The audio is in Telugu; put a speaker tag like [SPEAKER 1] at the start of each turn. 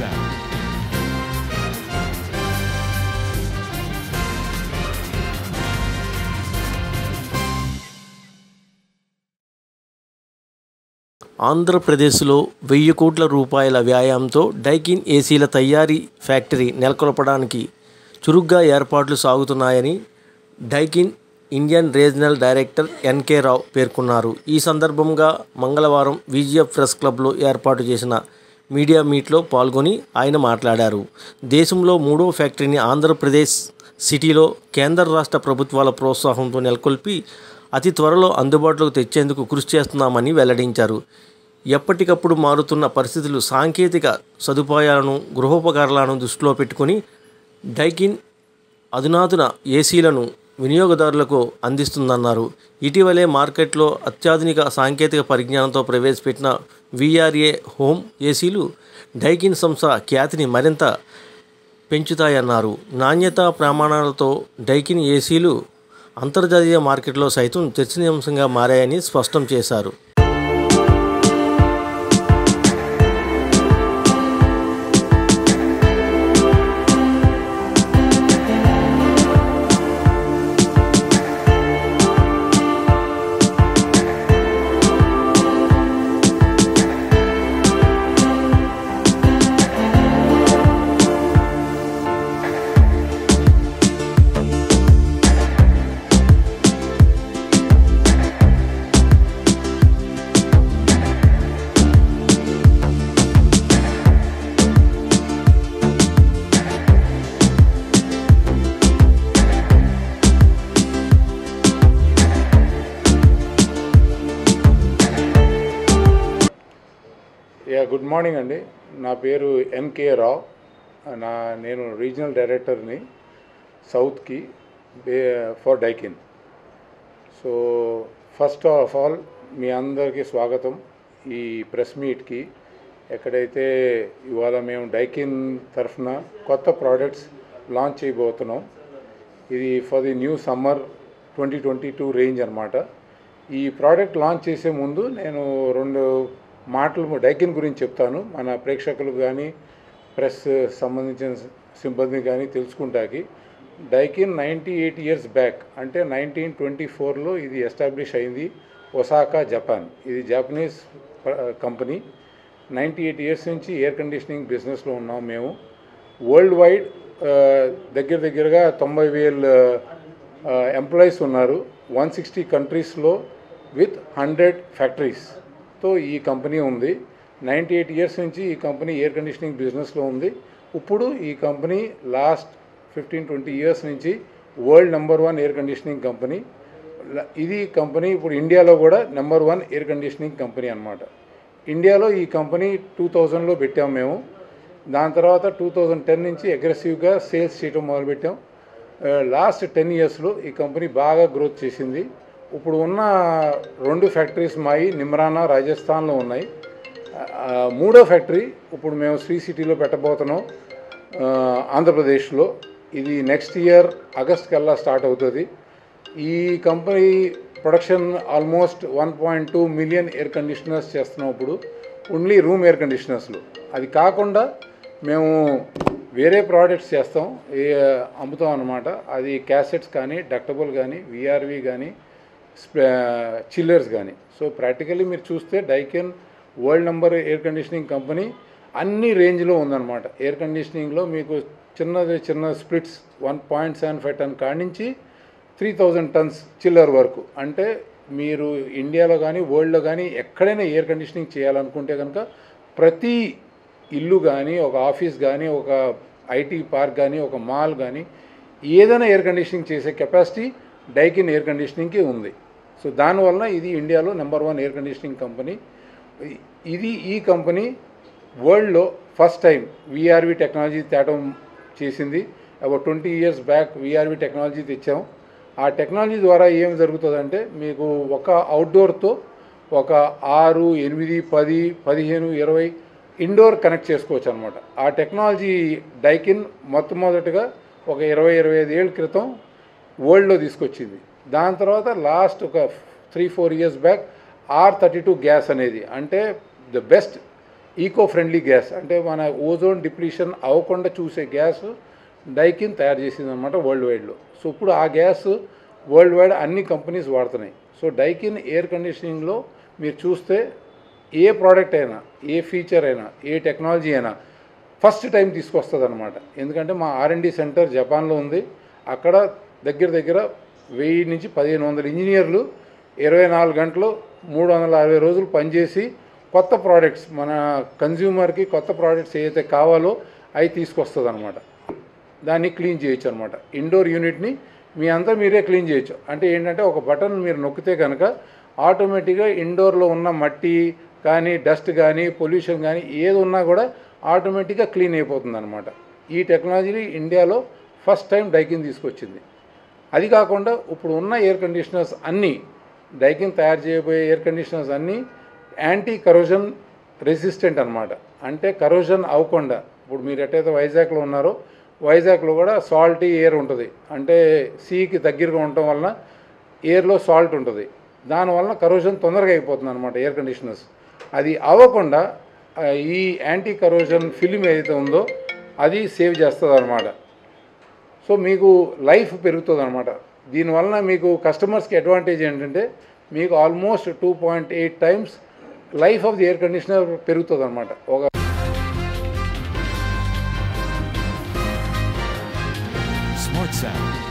[SPEAKER 1] sound.
[SPEAKER 2] ఆంధ్రప్రదేశ్లో వెయ్యి కోట్ల రూపాయల వ్యాయామంతో డైకిన్ ఏసీల తయారీ ఫ్యాక్టరీ నెలకొల్పడానికి చురుగ్గా ఏర్పాట్లు సాగుతున్నాయని Daikin Indian regional director NK Rao పేర్కొన్నారు ఈ సందర్భంగా మంగళవారం విజిఎఫ్ ప్రెస్ క్లబ్లో ఏర్పాటు చేసిన మీడియా మీట్లో పాల్గొని ఆయన మాట్లాడారు దేశంలో మూడో ఫ్యాక్టరీని ఆంధ్రప్రదేశ్ సిటీలో కేంద్ర రాష్ట్ర ప్రభుత్వాల ప్రోత్సాహంతో నెలకొల్పి అతి త్వరలో అందుబాటులోకి తెచ్చేందుకు కృషి చేస్తున్నామని వెల్లడించారు ఎప్పటికప్పుడు మారుతున్న పరిస్థితులు సాంకేతిక సదుపాయాలను గృహోపకరణాలను దృష్టిలో పెట్టుకుని డైకిన్ అధునాతన ఏసీలను వినియోగదారులకు అందిస్తుందన్నారు ఇటీవలే మార్కెట్లో అత్యాధునిక సాంకేతిక పరిజ్ఞానంతో ప్రవేశపెట్టిన విఆర్ఏ హోమ్ ఏసీలు డైకిన్ సంస్థ ఖ్యాతిని మరింత పెంచుతాయన్నారు నాణ్యత ప్రమాణాలతో డైకిన్ ఏసీలు అంతర్జాతీయ మార్కెట్లో సైతం చర్చనీయాంశంగా మారాయని స్పష్టం చేశారు
[SPEAKER 3] యా గుడ్ మార్నింగ్ అండి నా పేరు ఎన్కే రావ్ నా నేను రీజనల్ డైరెక్టర్ని సౌత్కి for Daikin so first of all మీ అందరికీ స్వాగతం ఈ ప్రెస్ మీట్కి ఎక్కడైతే ఇవాళ మేము డైకిన్ తరఫున కొత్త ప్రోడక్ట్స్ లాంచ్ చేయబోతున్నాం ఇది for the new summer twenty twenty two range అనమాట ఈ ప్రోడక్ట్ లాంచ్ చేసే ముందు నేను రెండు మాటలు డైకిన్ గురించి చెప్తాను మన ప్రేక్షకులకు కానీ ప్రెస్ సంబంధించిన సిబ్బంది కానీ తెలుసుకుంటాకి Daikin ninety eight years back అంటే నైన్టీన్ ట్వంటీ ఫోర్లో ఇది ఎస్టాబ్లిష్ అయింది ఒసాకా జపాన్ ఇది Japanese company ninety eight years నుంచి ఎయిర్ కండిషనింగ్ బిజినెస్లో ఉన్నాం మేము వరల్డ్ వైడ్ ఆ, దగ్గర దగ్గరగా తొంభై వేల ఎంప్లాయీస్ ఉన్నారు వన్ సిక్స్టీ కంట్రీస్లో విత్ హండ్రెడ్ ఫ్యాక్టరీస్తో ఈ కంపెనీ ఉంది నైంటీ ఎయిట్ ఇయర్స్ నుంచి ఈ కంపెనీ ఎయిర్ కండిషనింగ్ బిజినెస్లో ఉంది ఇప్పుడు ఈ company last fifteen twenty years నుంచి world number one air conditioning company ల- ఇది కంపెనీ ఇప్పుడు ఇండియాలో కూడా number one air conditioning company అన్నమాట ఇండియాలో ఈ కంపెనీ టూ థౌజండ్లో పెట్టాము మేము దాని తర్వాత టూ థౌజండ్ టెన్ నుంచి అగ్రెసివ్గా సేల్స్ చేయడం మొదలుపెట్టాం లాస్ట్ టెన్ ఇయర్స్లో ఈ కంపెనీ బాగా గ్రోత్ చేసింది ఇప్పుడు ఉన్న రెండు ఫ్యాక్టరీస్ మాయి నిమ్రానా రాజస్థాన్లో ఉన్నాయి ఆ, మూడో ఫ్యాక్టరీ ఇప్పుడు మేము శ్రీ సిటీలో పెట్టబోతున్నాం ఆ, ఆంధ్రప్రదేశ్లో ఇది నెక్స్ట్ ఇయర్ ఆగస్ట్ కల్లా స్టార్ట్ అవుతుంది ఈ company production almost one point two million air conditioners చేస్తున్నాం ఇప్పుడు ఓన్లీ రూమ్ ఎయిర్ కండిషనర్స్లో అది కాకుండా మేము వేరే ప్రోడక్ట్స్ చేస్తాం ఏ అమ్ముతాం అనమాట అది క్యాసెట్స్ కానీ డక్టబుల్ కానీ విఆర్వి కానీ చిల్లర్స్ కానీ సో ప్రాక్టికల్లీ మీరు చూస్తే Daikin world number air conditioning company అన్ని రేంజ్లో ఉందన్నమాట ఎయిర్ కండిషనింగ్లో మీకు చిన్నది చిన్న splits one point seven five ton కాడి నుంచి త్రీ థౌజండ్ టన్స్ చిల్లర్ వరకు అంటే మీరు ఇండియాలో కానీ వరల్డ్లో కానీ ఎక్కడైనా ఎయిర్ కండిషనింగ్ చేయాలనుకుంటే కనుక ప్రతి ఇల్లు కానీ ఒక ఆఫీస్ కానీ ఒక ఐటీ పార్క్ కానీ ఒక మాల్ కానీ ఏదైనా ఎయిర్ కండిషనింగ్ చేసే కెపాసిటీ డైకిన్ ఎయిర్ కండిషనింగ్కి ఉంది సో దానివల్ల ఇది ఇండియాలో number one air conditioning company ఇది ఈ కంపెనీ వరల్డ్లో ఫస్ట్ టైం విఆర్వి టెక్నాలజీ తేటం చేసింది about twenty years back VRV technology తెచ్చాం ఆ టెక్నాలజీ ద్వారా ఏం జరుగుతుందంటే మీకు ఒక అవుట్డోర్తో ఒక ఆరు ఎనిమిది పది పదిహేను ఇరవై ఇండోర్ కనెక్ట్ చేసుకోవచ్చు అనమాట ఆ టెక్నాలజీ డైకిన్ మొట్టమొదటిగా ఒక ఇరవై ఇరవై ఐదు ఏళ్ళ క్రితం వరల్డ్లో తీసుకొచ్చింది దాని తర్వాత లాస్ట్ ఒక three four years back R thirty two gas అనేది అంటే the best eco friendly gas అంటే మన ఓజోన్ డిప్లీషన్ అవ్వకుండా చూసే గ్యాస్ డైకిన్ తయారు చేసింది అనమాట వరల్డ్ వైడ్లో సో ఇప్పుడు ఆ గ్యాస్ వరల్డ్ వైడ్ అన్ని కంపెనీస్ వాడుతున్నాయి సో డైకిన్ ఎయిర్ కండిషనింగ్లో మీరు చూస్తే ఏ ప్రోడక్ట్ అయినా ఏ ఫీచర్ అయినా ఏ టెక్నాలజీ అయినా ఫస్ట్ టైం తీసుకొస్తుంది అనమాట ఎందుకంటే మా ఆర్ఎండి సెంటర్ జపాన్లో ఉంది అక్కడ దగ్గర దగ్గర వెయ్యి నుంచి పదిహేను వందల ఇంజనీర్లు ఇరవై నాలుగు గంటలు మూడు వందల అరవై రోజులు పనిచేసి కొత్త ప్రోడక్ట్స్ మన కన్జ్యూమర్కి కొత్త ప్రోడక్ట్స్ ఏదైతే కావాలో అవి తీసుకొస్తుంది అనమాట దాన్ని క్లీన్ చేయొచ్చు అనమాట ఇండోర్ యూనిట్ని మీ అంతా మీరే క్లీన్ చేయొచ్చు అంటే ఏంటంటే ఒక బటన్ మీరు నొక్కితే కనుక ఆటోమేటిక్గా ఇండోర్లో ఉన్న మట్టి కానీ డస్ట్ కానీ పొల్యూషన్ కానీ ఏది ఉన్నా కూడా ఆటోమేటిక్గా క్లీన్ అయిపోతుంది అనమాట ఈ టెక్నాలజీ ఇండియాలో ఫస్ట్ టైం డైకిన్ తీసుకొచ్చింది అది కాకుండా ఇప్పుడు ఉన్న ఎయిర్ కండిషనర్స్ అన్నీ డైకిన్ తయారు చేయబోయే ఎయిర్ కండిషనర్స్ అన్నీ యాంటీ కరోజన్ రెసిస్టెంట్ అనమాట అంటే కరోజన్ అవ్వకుండా ఇప్పుడు మీరు ఎట్టయితే వైజాగ్లో ఉన్నారో వైజాగ్లో కూడా సాల్టీ ఎయిర్ ఉంటుంది అంటే సీకి దగ్గరగా ఉండటం వలన ఎయిర్లో సాల్ట్ ఉంటుంది దానివల్ల కరోజన్ తొందరగా అయిపోతుంది అనమాట ఎయిర్ కండిషనర్స్ అది అవ్వకుండా ఆ, ఈ యాంటీ కరోజన్ ఫిలిం ఏదైతే ఉందో అది సేవ్ చేస్తుంది అనమాట సో మీకు లైఫ్ పెరుగుతుంది అనమాట దీనివలన మీకు కస్టమర్స్కి అడ్వాంటేజ్ ఏంటంటే మీకు almost two point eight times life of the air conditioner పెరుగుతుంది అనమాట ఒక
[SPEAKER 1] Smart Sound.